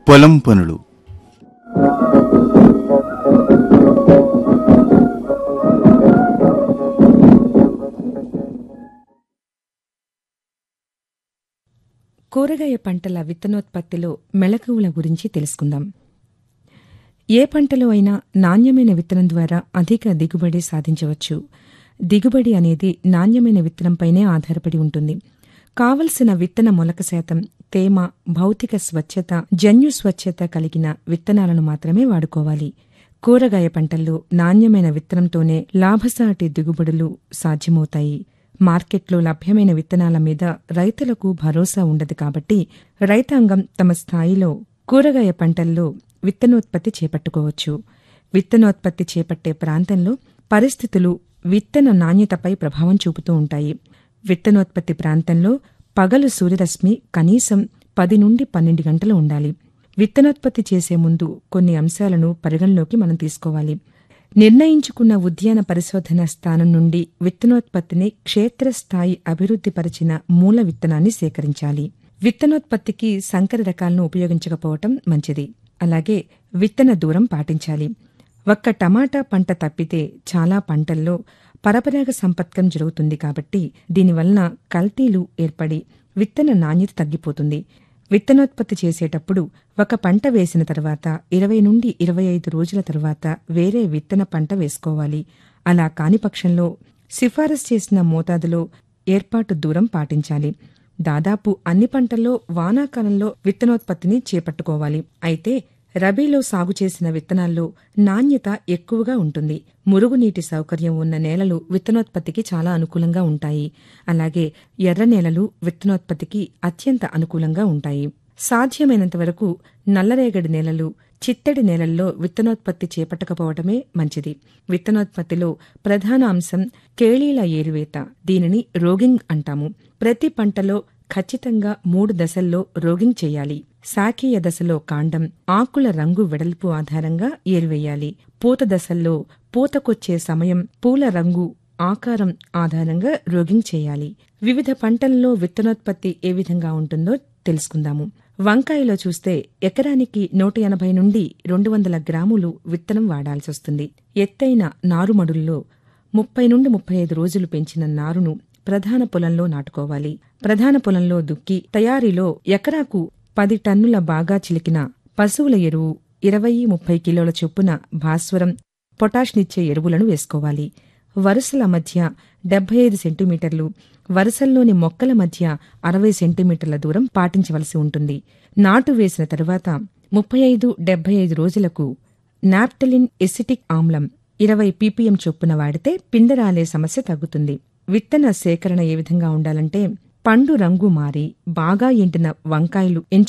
పొలం పనులు కూరగాయ పంటల విత్తనోత్పత్తిలో మెళకువల గురించి తెలుసుకుందాం ఏ పంటలో అయినా నాణ్యమైన విత్తనం ద్వారా అధిక దిగుబడి సాధించవచ్చు దిగుబడి అనేది నాణ్యమైన విత్తనంపైనే ఆధారపడి ఉంటుంది కావలసిన విత్తన మొలక శాతం తేమ భౌతిక స్వచ్ఛత జన్యు స్వచ్ఛత కలిగిన విత్తనాలను మాత్రమే వాడుకోవాలి కూరగాయ పంటల్లో నాణ్యమైన విత్తనంతోనే లాభసాటి దిగుబడులు సాధ్యమవుతాయి మార్కెట్లో లభ్యమైన విత్తనాల మీద రైతులకు భరోసా ఉండదు కాబట్టి రైతాంగం తమ స్థాయిలో కూరగాయ పంటల్లో విత్తనోత్పత్తి చేపట్టుకోవచ్చు విత్తనోత్పత్తి చేపట్టే ప్రాంతంలో పరిస్థితులు విత్తన నాణ్యతపై ప్రభావం చూపుతూ ఉంటాయి విత్తనోత్పత్తి ప్రాంతంలో పగలు సూర్యరశ్మి కనీసం పది నుండి పన్నెండు గంటలు ఉండాలి విత్తనోత్పత్తి చేసే ముందు కొన్ని అంశాలను పరిగణలోకి మనం తీసుకోవాలి నిర్ణయించుకున్న ఉద్యాన పరిశోధన స్థానం నుండి విత్తనోత్పత్తిని క్షేత్రస్థాయి అభివృద్ధిపరిచిన మూల విత్తనాన్ని సేకరించాలి విత్తనోత్పత్తికి సంకర రకాలను ఉపయోగించకపోవటం మంచిది అలాగే విత్తన దూరం పాటించాలి ఒక్క టమాటా పంట తప్పితే చాలా పంటల్లో పరపరాగ సంపర్కం జరుగుతుంది కాబట్టి దీనివలన కల్తీలు ఏర్పడి విత్తన నాణ్యత తగ్గిపోతుంది విత్తనోత్పత్తి చేసేటప్పుడు ఒక పంట వేసిన తర్వాత ఇరవై నుండి ఇరవై ఐదు రోజుల తర్వాత వేరే విత్తన పంట వేసుకోవాలి అలా కాని పక్షంలో సిఫారసు చేసిన మోతాదులో ఏర్పాటు దూరం పాటించాలి దాదాపు అన్ని పంటల్లో వానాకాలంలో విత్తనోత్పత్తిని చేపట్టుకోవాలి అయితే రబీలో సాగు చేసిన విత్తనాల్లో నాణ్యత ఎక్కువగా ఉంటుంది మురుగునీటి సౌకర్యం ఉన్న నేలలు విత్తనోత్పత్తికి చాలా అనుకూలంగా ఉంటాయి అలాగే ఎర్ర నేలలు విత్తనోత్పత్తికి అత్యంత అనుకూలంగా ఉంటాయి సాధ్యమైనంత వరకు నల్లరేగడి నేలలు చిత్తడి నేలల్లో విత్తనోత్పత్తి చేపట్టకపోవటమే మంచిది విత్తనోత్పత్తిలో ప్రధాన అంశం కేళీల ఏరువేత దీనిని రోగింగ్ అంటాము ప్రతి పంటలో ఖచ్చితంగా మూడు దశల్లో రోగింగ్ చేయాలి శాఖీయ దశలో కాండం ఆకుల రంగు వెడల్పు ఆధారంగా ఏరువేయాలి పూత దశల్లో పూతకొచ్చే సమయం పూల రంగు ఆకారం ఆధారంగా రోగింగ్ చేయాలి వివిధ పంటల్లో విత్తనోత్పత్తి ఏ విధంగా ఉంటుందో తెలుసుకుందాము వంకాయలో చూస్తే ఎకరానికి నూట ఎనభై నుండి రెండు వందల గ్రాములు విత్తనం వాడాల్సి వస్తుంది ఎత్తైన నారుమడుల్లో ముప్పై నుండి ముప్పై ఐదు రోజులు పెంచిన నారును ప్రధాన పొలంలో నాటుకోవాలి ప్రధాన పొలంలో దుక్కి తయారీలో ఎకరాకు పది టన్నుల బాగా చిలికిన పశువుల ఎరువు ఇరవై ముప్పై కిలోల చొప్పున భాస్వరం పొటాష్నిచ్చే ఎరువులను వేసుకోవాలి వరుసల మధ్య డెబ్బై ఐదు సెంటీమీటర్లు వరుసల్లోని మొక్కల మధ్య అరవై సెంటీమీటర్ల దూరం పాటించవలసి ఉంటుంది నాటు వేసిన తరువాత ముప్పై ఐదు డెబ్బై ఐదు రోజులకు నాప్టలిన్ ఎసిటిక్ ఆమ్లం ఇరవై పీపీఎం చొప్పున వాడితే పిందరాలే సమస్య తగ్గుతుంది విత్తన సేకరణ ఏ విధంగా ఉండాలంటే పండు రంగు మారి బాగా ఎండిన వంకాయలు ఎంచు